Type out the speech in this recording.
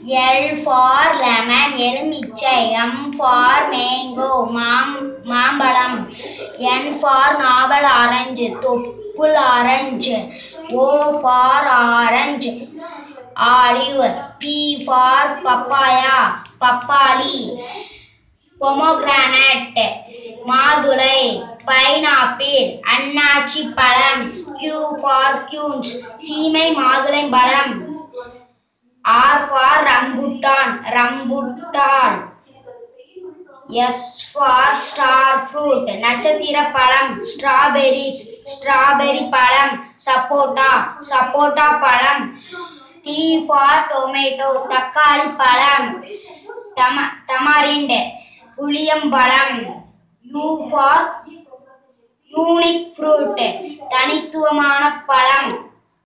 L for lemon எலுமிச்சை M for mango மாம் மாம்பழம் என் ஃபார் நாவல் ஆரஞ்சு தொப்புள் orange O for orange olive P for papaya பப்பாளி pomegranate மாதுளை pineapple அன்னாச்சி பழம் கியூ ஃபார் கியூன்ஸ் சீமை மாதுளை பழம் R for rambutan rambutan S for star fruit நட்சத்திர பழம் ஸ்ட்ராபெரிஸ் ஸ்ட்ராபெரி பழம் சப்போட்டா சப்போட்டா பழம் டி ஃபார் டொமேட்டோ தக்காளி பழம் தம தமரிண்ட் புளியம்பழம் யூ ஃபார் யூனிக் ஃப்ரூட் தனித்துவமான பழம்